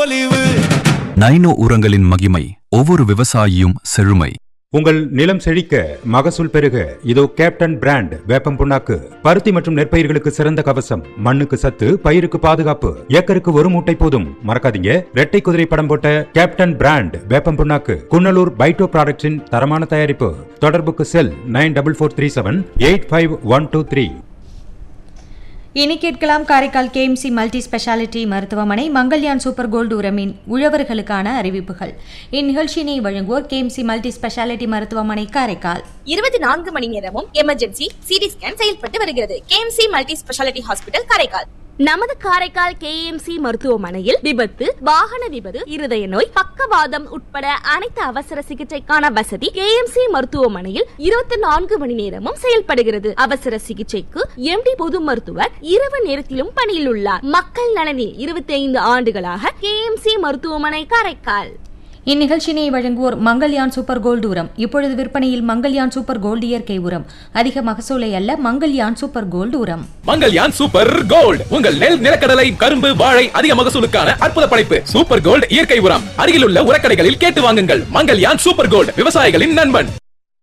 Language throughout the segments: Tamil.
பொலிவு நைனோ உரங்களின் மகிமை ஒவ்வொரு விவசாயியும் செழுமை உங்கள் நிலம் செழிக்க மகசூல் பெருக இதோ கேப்டன் பிராண்ட் வேப்பம் புண்ணாக்கு பருத்தி மற்றும் நெற்பயிர்களுக்கு சிறந்த கவசம் மண்ணுக்கு சத்து பயிருக்கு பாதுகாப்பு ஏக்கருக்கு ஒரு மூட்டை போதும் மறக்காதீங்க ரெட்டை குதிரை படம் போட்ட கேப்டன் பிராண்ட் வேப்பம் புண்ணாக்கு குன்னலூர் பைட்டோ ப்ராடக்ட்ஸின் தரமான தயாரிப்பு தொடர்புக்கு cell nine double four three seven eight five one two three இனி கேட்கலாம் காரைக்கால் கேஎம்சி மல்டி ஸ்பெஷாலிட்டி மருத்துவமனை மங்கல்யான் சூப்பர் கோல்டு உரமின் உழவர்களுக்கான அறிவிப்புகள் இந்நிகழ்ச்சியினை வழங்குவோர் கேஎம்சி மல்டி ஸ்பெஷாலிட்டி மருத்துவமனை காரைக்கால் இருபத்தி நான்கு மணி நேரமும் எமர்ஜென்சி சிடி ஸ்கேன் செயல்பட்டு வருகிறது KMC multi speciality hospital Karaikal நமது காரைக்கால் கேஎம்சி மருத்துவமனையில் விபத்து வாகன விபத்து இருதய நோய் பக்கவாதம் உட்பட அனைத்து அவசர சிகிச்சைக்கான வசதி கேஎம்சி மருத்துவமனையில் இருபத்தி நான்கு மணி நேரமும் செயல்படுகிறது அவசர சிகிச்சைக்கு எம்டி பொது மருத்துவர் இரவு நேரத்திலும் பணியில் உள்ளார் மக்கள் நலனில் இருபத்தி ஐந்து ஆண்டுகளாக கேஎம்சி மருத்துவமனை காரைக்கால் இந்நிகழ்ச்சியினை வழங்குவோர் மங்கல்யான் சூப்பர் கோல்டு உரம் இப்பொழுது விற்பனையில் மங்கல்யான் சூப்பர் கோல்டு இயற்கை உரம் அதிக மகசூலை அல்ல மங்கல்யான் சூப்பர் கோல்டு உரம் மங்கல்யான் சூப்பர் கோல்ட் உங்கள் நெல் நிலக்கடலை கரும்பு வாழை அதிக மகசூலுக்கான அற்புத படைப்பு சூப்பர் கோல்ட் இயற்கை உரம் அருகில் உள்ள உரக்கடைகளில் கேட்டு வாங்குங்கள் மங்கல்யான் சூப்பர் கோல்ட் விவசாயிகளின் நண்பன்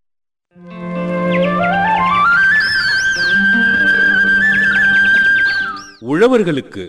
உழவர்களுக்கு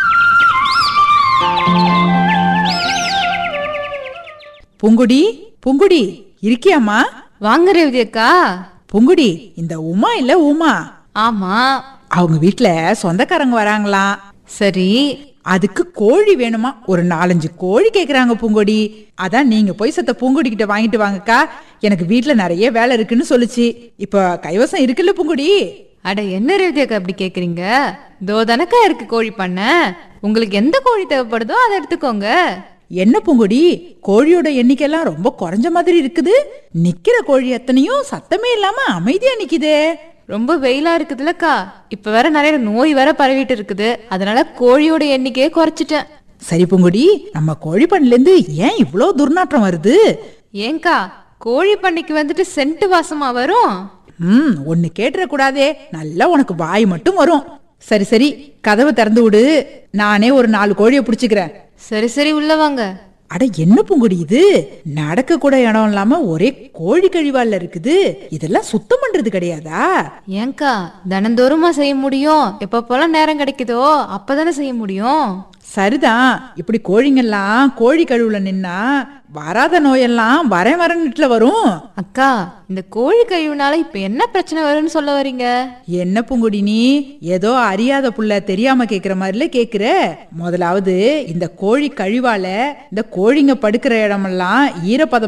பூங்குடி பூங்குடி இருக்கியாம்மா வாங்க ரேவதி அக்கா பூங்குடி இந்த உமா இல்ல உமா ஆமா அவங்க வீட்ல சொந்தக்காரங்க வராங்களாம் சரி அதுக்கு கோழி வேணுமா ஒரு நாலஞ்சு கோழி கேக்குறாங்க பூங்கொடி அதான் நீங்க போய் சத்த பூங்குடி கிட்ட வாங்கிட்டு வாங்கக்கா எனக்கு வீட்ல நிறைய வேலை இருக்குன்னு சொல்லுச்சு இப்ப கைவசம் இருக்குல்ல பூங்குடி அட என்ன ரேவதி அக்கா அப்படி கேக்குறீங்க தோ தனக்கா இருக்கு கோழி பண்ண உங்களுக்கு எந்த கோழி தேவைப்படுதோ அதை எடுத்துக்கோங்க என்ன பூங்குடி கோழியோட எண்ணிக்கைலாம் ரொம்ப குறைஞ்ச மாதிரி இருக்குது நிக்கிற கோழி எத்தனையும் சத்தமே இல்லாம அமைதியா நிக்குதே ரொம்ப வெயிலா இருக்குதுல்லக்கா இப்ப வேற நிறைய நோய் வேற பரவிட்டு இருக்குது அதனால கோழியோட எண்ணிக்கையை குறைச்சிட்டேன் சரி பூங்குடி நம்ம கோழி பண்ணல இருந்து ஏன் இவ்ளோ துர்நாற்றம் வருது ஏங்கா கோழி பண்ணைக்கு வந்துட்டு சென்ட் வாசமா வரும் ம் ஒன்னு கேட்டுற கூடாதே நல்லா உனக்கு வாய் மட்டும் வரும் சரி சரி கதவை திறந்து விடு நானே ஒரு நாலு கோழியை பிடிச்சுக்கிறேன் சரி சரி உள்ள வாங்க அட என்ன பூங்குடி இது நடக்க கூட இடம் இல்லாம ஒரே கோழி கழிவால இருக்குது இதெல்லாம் சுத்தம் பண்றது கிடையாதா ஏங்கா தினந்தோறுமா செய்ய முடியும் எப்ப போல நேரம் கிடைக்குதோ அப்பதானே செய்ய முடியும் சரிதான் இப்படி கோழிங்கெல்லாம் கோழி கழிவுல நின்னா வராத நோயெல்லாம் வரேன் வரன்னுட்டுல வரும் அக்கா இந்த கோழி கழிவுனால இப்ப என்ன பிரச்சனை வரும்னு சொல்ல வரீங்க என்ன பூங்குடி நீ ஏதோ அறியாத புள்ள தெரியாம கேக்குற மாதிரில கேக்குற முதலாவது இந்த கோழி கழிவால இந்த கோழிங்க படுக்கிற இடமெல்லாம் ஈரப்பதம்